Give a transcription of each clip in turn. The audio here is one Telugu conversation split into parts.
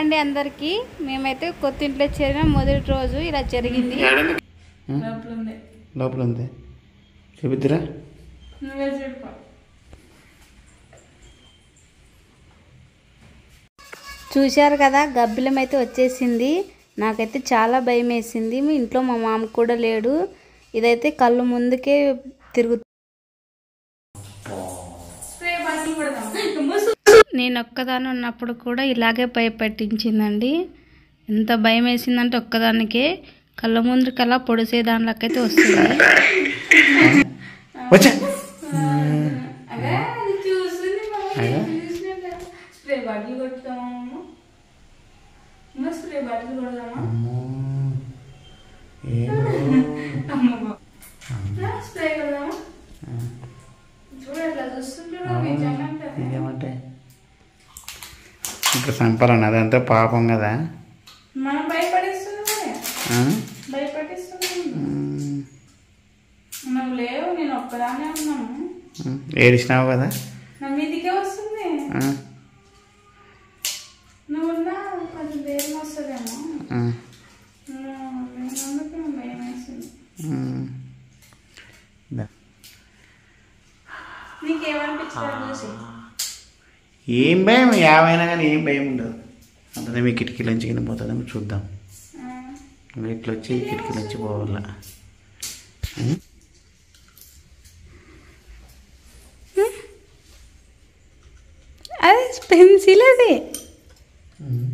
అండి అందరికీ మేమైతే కొత్త ఇంట్లో చేరిన మొదటి రోజు ఇలా జరిగింది లోపల ఉంది లోపల ఉంది చూపిద్దురా నువ్వే చెప్పు చూశారు కదా గబ్బిలం అయితే వచ్చేసింది నాకైతే చాలా భయం వేసింది మీ ఇంట్లో మా మామ కూడా లేడు ఇదైతే కళ్ళు ముందుకే తిరుగు స్ప్రే బాటిల్ కొడదాం నేను ఒక్కదాని ఉన్నప్పుడు కూడా ఇలాగే భయపెట్టించిందండి ఎంత భయం వేసిందంటే ఒక్కదానికే కళ్ళ ముందుకల్లా పొడిసే దానిలోకైతే వస్తుంది వచ్చా అదే అది చూస్తుంది మమ్మల్ని చూసినట్టు స్ప్రే బాటిల్ కొడతాము స్ప్రే బాటిల్ కొడదామా అమ్మో ఏమో అమ్మమ్మ స్ప్రే కొడదామా చూడు అట్లా చూస్తుంటాడు నిజంగా అంటారు. ఇదేమంటే ఇంకా చంపాలన్న అదంతా పాపం కదా మనం భయపడిస్తున్నామే ఆ? భయపడిస్తున్నాము ఉమ్, నువ్వు లేవు నేను ఒక్కదానే ఉన్నాను ఉమ్, ఏడిసినావు కదా నా మీదికే వస్తుంది ఆ, నువ్వు ఉన్నా కొంచెం ధైర్యం వస్తుందేమో ఆ, నువ్వు లేనందుకు భయం వేసింది ఉమ్. దా. నీకేమనిపించలేదు చూసి ఏం భయం యావైనా కానీ ఏం భయం ఉండదు అంతనే మీ కిటికీలోంచి కింద పోతుందేమో చూద్దాం ఆ, ఇంకా ఇట్లా వచ్చి కిటికీలోంచి పోవాల ఉమ్, అది పెన్సిల్ అది ఉమ్.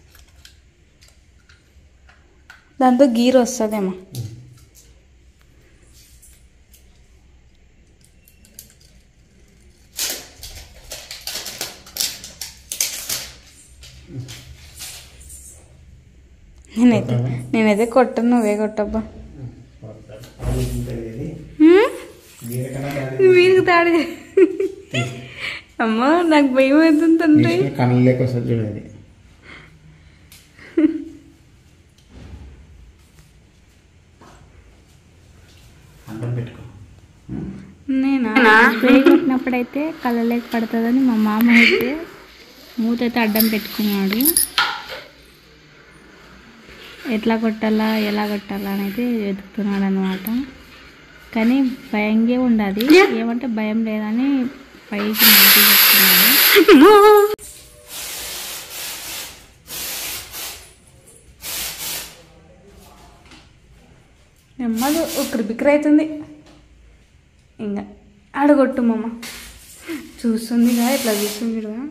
దాంతో గీర్ వస్తుందేమో నేనైతే నేనైతే కొట్టను నువ్వే కొట్టబ్బా అది ఉంటుంది ఇది. హ్మ్? దీనికన్నా దాని- మీరు తాడి అమ్మా నాకు భయం అవుతుంది తండ్రి తీసిన కళ్ళు లేక వస్తుంది చూడండి అన్నం పెట్టుకో నేనా స్ప్రే కొట్టినప్పుడైతే కళ్ళలేక పడుతుందని మా మామ అయితే మూత అయితే అడ్డం పెట్టుకున్నాడు ఎట్లా కొట్టాలా ఎలా కొట్టాలా అని అయితే వెతుకుతున్నాడు అనమాట కానీ భయంగా ఉండదు ఏమంటే భయం లేదని పైకి మంచి చెప్తున్నాడు నెమ్మది ఉక్కిరి బిక్కిరి అవుతుంది ఇంకా అడగొట్టు మమ్మ చూస్తుందిగా ఇట్లా చూస్తుంది చూడగా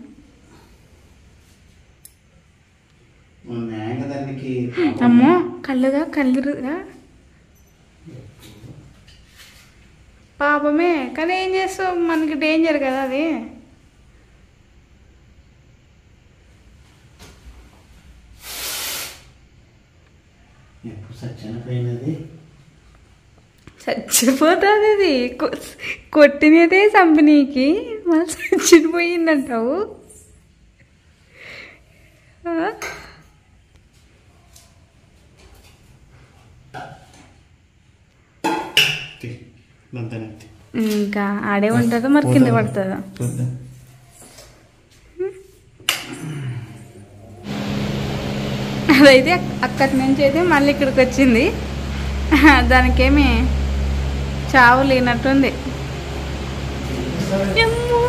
న్యాయంగా దానికి అమ్మో కళ్ళుగా కళ్ళుగా పాపమే కానీ ఏం చేస్తావు మనకి డేంజర్ కదా అది ఎప్పుడు చచ్చిపోయినది చచ్చిపోతుంది ఇది కొ- కొట్టినదే కంపెనీకి మళ్ళీ చచ్చిపోయిందంటావు ఆ? దంతనెత్తి ఇంకా ఆడే ఉంటుందో మరి కింద పడుతుందో చూద్దాం అదైతే అక్- అక్కడి నుంచి అయితే మళ్ళీ ఇక్కడికి వచ్చింది దానికేమి చావు లేనట్టుంది అమ్మో.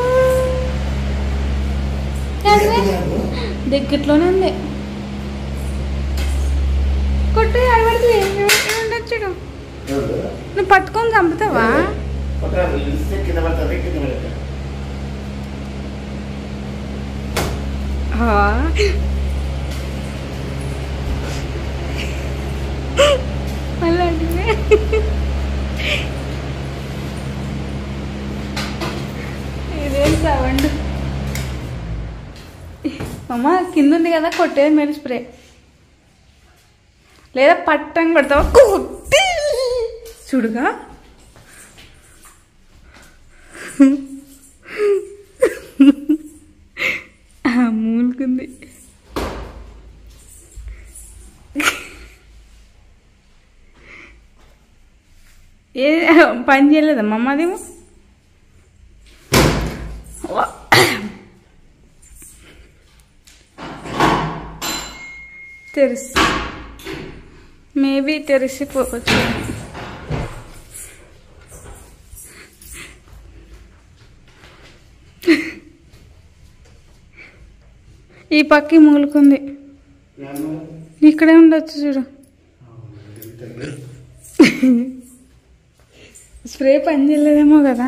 దగ్గరలోనే ఉంది కొట్టు అడబడుతుంది ఉండొచ్చుడు నువ్వు పట్టుకొని చంపుతావా కింద పడుతుంది కింద పడుతుంది ఆ. మళ్ళీ అడిగే. ఇదేం సౌండ్ అమ్మ కింద ఉంది కదా కొట్టేది మీరు స్ప్రే లేదా పట్టం కొడతావా కొట్టి చూడుగా ఆ, మూలుకుంది ఏ పని చేయలేదమ్మా మాదేమో తెరిసి మేబీ తెరిసిపోవచ్చు ఈ పక్కి మూలుకుంది ఇక్కడే ఉండొచ్చు చూడు స్ప్రే పని చేయలేదేమో కదా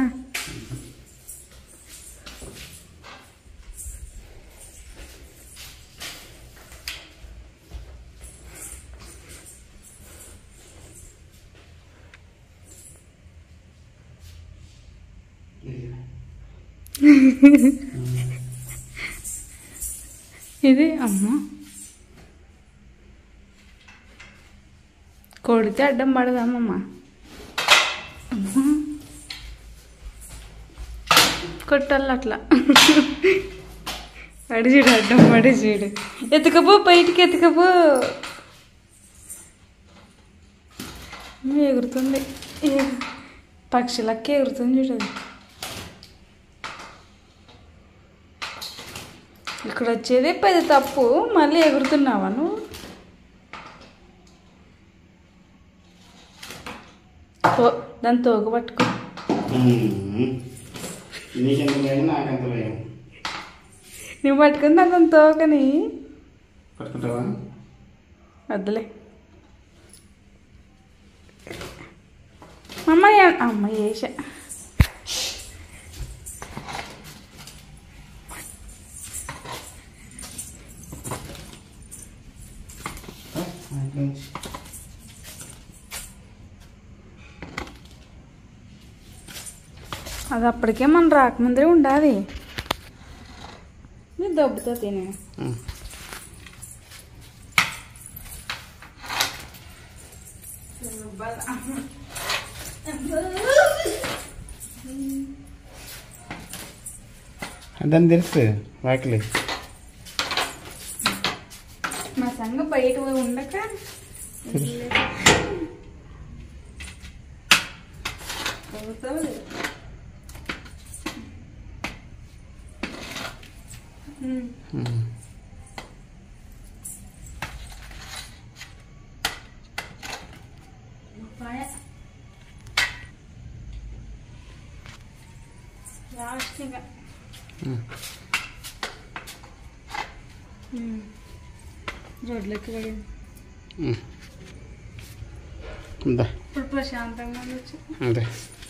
ఇది అమ్మ కొడితే అడ్డం పడదమ్మమ్మ అమ్మా. కొట్టాలి అట్లా పడి చూడు అడ్డం పడి చూడు ఎత్తుకపో బయటికి ఎత్తుకపో ఎగురుతుంది ఎగు- పక్షులకి ఎగురుతుంది చూడు అది. ఇక్కడ వచ్చేది పెద్ద తప్పు మళ్ళీ ఎగురుతున్నావా నువ్వు తో- దాన్ని తోక పట్టుకో నీకెంత భయం నాకెంత భయం నువ్వు పట్టుకుని దాని తోకని పట్టుకుంటావా వద్దులే అమ్మ ఏ- అమ్మ వేసా అది అప్పటికే మనం రాకముందే ఉండాలి నేను దెబ్బతో తినే దాన్ని తెలుసు వాకిలి మా సంగ బయట పోయి ఉండక పోతావులే. ఉమ్. పాయ. లాస్ట్ ఇంకా ఉమ్. రోడ్లకి పడింది అంతే ఇప్పుడు ప్రశాంతంగా ఉండొచ్చు అంతే